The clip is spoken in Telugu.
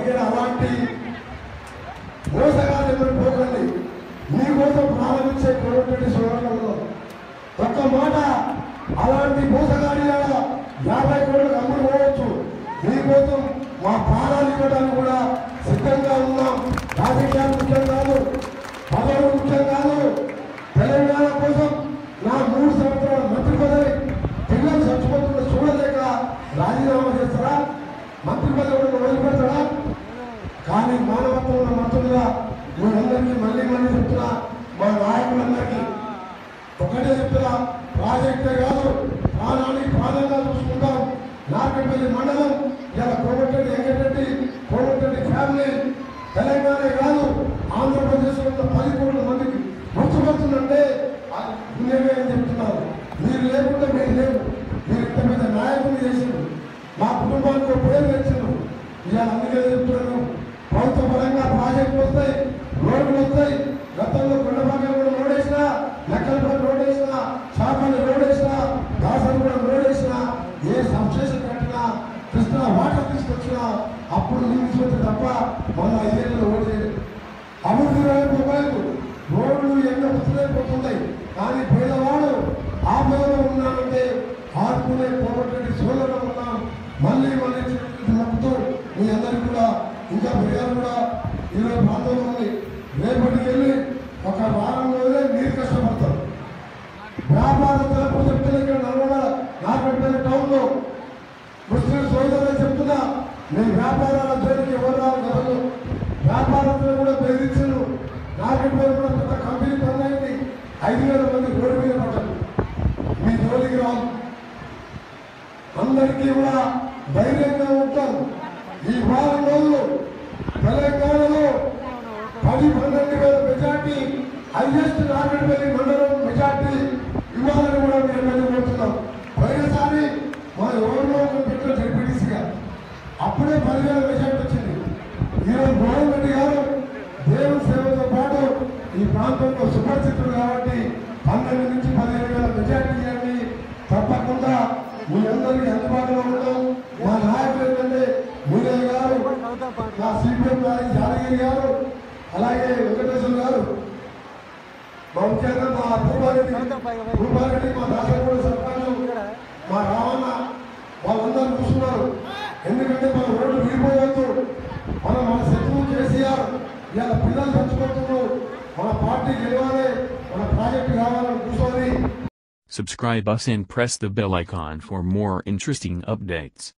దగ్గర అలాంటి మోసగాన్ని మీరు పోకండి మీకోసం ప్రారంభించే కోరుకుంటే సోదరులు ఒక్క మాట అలాంటి మోసగాడి ఆడ యాభై కోట్లకు అమ్ముడు పోవచ్చు మీకోసం మా ప్రాణాలు ఇవ్వడానికి కూడా సిద్ధంగా ఉన్నాం రాజకీయాలు ముఖ్యం కాదు పదవులు ముఖ్యం కాదు తెలంగాణ కోసం నా మూడు సంవత్సరాల మంత్రి పదవి పిల్లలు చచ్చిపోతున్న చూడలేక రాజీనామా చేస్తారా మంత్రి పదవి కూడా వదిలిపెడతారా కానీ మానవత్వం ఉన్న మంత్రులుగా మీరందరికీ మళ్ళీ మళ్ళీ చెప్తున్నా మా నాయకులందరికీ ఒకటే చెప్తున్నా ప్రాజెక్టే కాదు ప్రాణానికి ప్రాణంగా చూసుకుంటాం నార్కట్పల్లి మండలం ఇలా కోమటిరెడ్డి వెంకటరెడ్డి కోమటిరెడ్డి ఫ్యామిలీ తెలంగాణ కాదు ఆంధ్రప్రదేశ్ లో ఉన్న పది కోట్ల మందికి ముచ్చుకొస్తుందంటే అది పుణ్యమే అని చెప్తున్నారు మీరు లేకుండా మీరు లేవు మీరు ఇంత పెద్ద నాయకులు చేసిండు మా కుటుంబానికి ఒక పేరు తెచ్చిండు ఇవాళ అందుకే చెప్తున్నాను ప్రభుత్వ పరంగా ప్రాజెక్టులు వస్తాయి రోడ్లు వస్తాయి గతంలో కొండపాకలు కూడా రోడ్ వేసిన లెక్కలపల్లి రోడ్ వేసిన చాపల్లి రోడ్ వేసిన దాసరి కూడా రోడ్ వేసిన ఏ సబ్స్టేషన్ కట్టినా కృష్ణా వాటర్ తీసుకొచ్చినా అప్పుడు తీసుకొచ్చి తప్ప మన ఐదేళ్ళు రోడ్ చేయలేదు అభివృద్ధి వైపు వైపు రోడ్లు ఎన్నో పుస్తకైపోతున్నాయి కానీ పేదవాడు ఆపదలో ఉన్నానంటే ఆడుకునే పోగొట్టి సోదరులు ఉన్నాం మళ్ళీ మళ్ళీ చెప్తూ మీ అందరికీ కూడా ఇంకా ఫిర్యాదు కూడా ఈరోజు ప్రాంతంలో ఉంది రేపటికి వెళ్ళి ఒక వారం రోజులే మీరు కష్టపడతారు వ్యాపారస్తులకు చెప్తున్నా ఇక్కడ నల్గొండ నాగపేట టౌన్ లో ముస్లిం సోదరులు చెప్తున్నా మీ వ్యాపారాల జోలికి ఎవరు రావు గతంలో వ్యాపారస్తులు కూడా బెదిరించారు నాగపేట కూడా పెద్ద కంపెనీ పని అయింది ఐదు వేల మంది రోడ్డు మీద పడ్డారు మీ జోలికి రావు అందరికీ కూడా ధైర్యంగా ఉంటాం ఈ వారం రోజులు తెలంగాణలో పది పన్నెండు వేల మెజార్టీ హైయెస్ట్ నాగరిపల్లి మండలం మెజార్టీ ఇవ్వాలని కూడా మేము వెళ్ళిపోతున్నాం పోయినసారి మా ఎవరిలో ఒక పెట్టిన జడ్పీటీసీగా అప్పుడే పదివేల మెజార్టీ వచ్చింది ఈరోజు మోహన్ రెడ్డి గారు దేవుని సేవతో పాటు ఈ ప్రాంతంలో సుపరిచితులు కాబట్టి పన్నెండు నుంచి పదిహేను వేల మెజార్టీ ఇవ్వండి తప్పకుండా మీ అందరికీ అందుబాటులో ఉంటాం మా నాయకులు ఏంటంటే మీరే గారు మా సిపిఎం గారి జానగిరి గారు అలాగే వెంకటేశ్వర గారు మా ముఖ్యంగా మా భూపారెడ్డి భూపారెడ్డి మా దాసరగూడ సర్పంచ్ మా రావణ వాళ్ళందరూ చూస్తున్నారు ఎందుకంటే మన రోడ్లు విడిపోవద్దు మనం మన శత్రువు కేసీఆర్ ఇవాళ పిల్లలు చచ్చిపోతున్నారు మన పార్టీ గెలవాలి మన ప్రాజెక్టు కావాలని కూర్చొని Subscribe us and press the bell icon for more interesting updates.